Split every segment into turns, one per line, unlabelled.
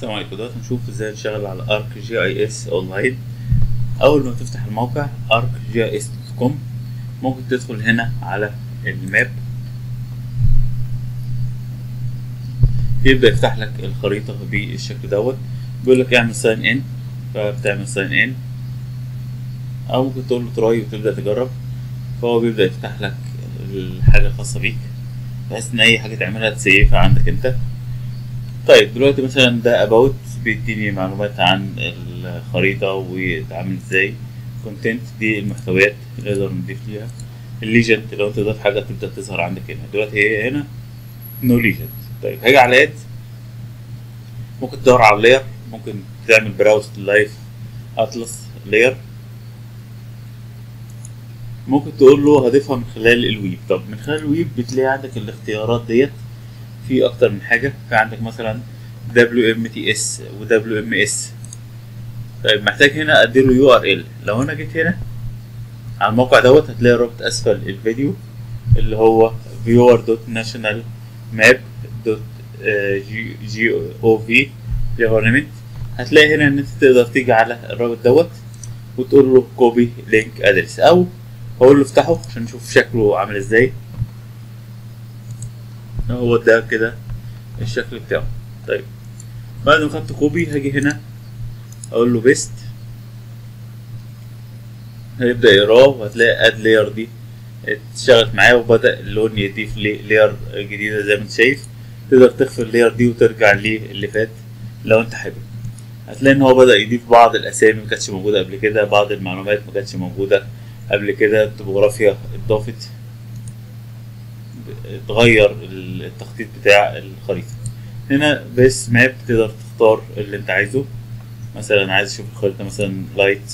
السلام عليكم دلوقتي هنشوف ازاي نشتغل على ارك جي اي اس اونلاين اول ما تفتح الموقع ارك جي اي اس دوت كوم ممكن تدخل هنا على الماب يبدا يفتح لك الخريطه بالشكل دوت بيقول لك اعمل ساين ان فبتعمل ساين ان او ممكن تقول له تراي وتبدا تجرب فهو بيبدا يفتح لك الحاجه الخاصه بيك بحيث ان اي حاجه تعملها تسيفها عندك انت طيب دلوقتي مثلا ده اباوت بيديني معلومات عن الخريطه وتعمل ازاي كونتنت دي المحتويات اللي نقدر نضيف ليها الليجند لو انت ضايف حاجه تبدا تظهر عندك هنا دلوقتي هي هنا نو ليجند طيب هاجي على اد ممكن تدور على لاير ممكن تعمل براوز لايف اطلس لاير ممكن تقول له هضيفها من خلال الويب طب من خلال الويب بتلاقي عندك الاختيارات ديت في اكتر من حاجه في عندك مثلا WMTS و WMS طيب محتاج هنا اديله يو ار ال لو انا جيت هنا على الموقع دوت هتلاقي الرابط اسفل الفيديو اللي هو viewer.national.map.gov government هتلاقي هنا ان انت تقدر تيجي على الرابط دوت وتقول له كوبي لينك ادرس او هقول له افتحه عشان نشوف شكله عامل ازاي هو ده كده الشكل بتاعه طيب بعد ما خدت كوبي هاجي هنا اقول له بيست هيبدا يقراه وهتلاقي اد لاير دي اشتغلت معاه وبدا اللون يضيف لي لاير جديده زي ما انت شايف تقدر تخفي اللاير دي وترجع للي فات لو انت حابب هتلاقي ان هو بدا يضيف بعض الاسامي ما كانتش موجوده قبل كده بعض المعلومات ما كانتش موجوده قبل كده التopografia اتضافت اتغير التخطيط بتاع الخريطة هنا بس ماب تقدر تختار اللي انت عايزه مثلا عايز اشوف الخريطة مثلا لايت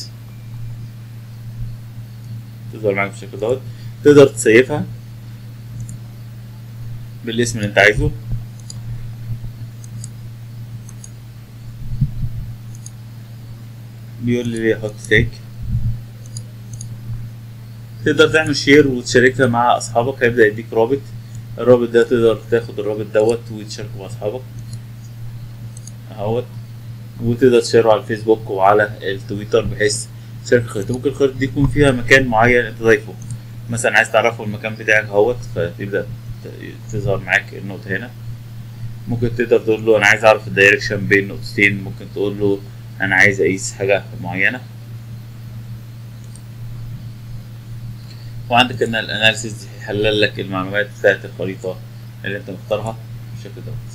تظهر معاك بالشكل دوت تقدر تسيفها بالاسم اللي انت عايزه بيقول لي احط ستيك تقدر تعمل شير وتشاركها مع اصحابك هيبدا يديك رابط الرابط ده تقدر تاخد الرابط دوت وتشاركه مع اصحابك اهوت وتقدر تشيره على الفيسبوك وعلى التويتر بحيث تشارك الخريطة ممكن الخريطة دي يكون فيها مكان معين انت ضايفه مثلا عايز تعرفه المكان بتاعك اهوت فتبدا تظهر معاك النقطة هنا ممكن تقدر تقول له انا عايز اعرف الدايركشن بين نقطتين ممكن تقول له انا عايز اقيس حاجة معينة وعندك ان الاناليسيز يحلل لك المعلومات بتاعت الخريطة اللي انت مختارها بالشكل ده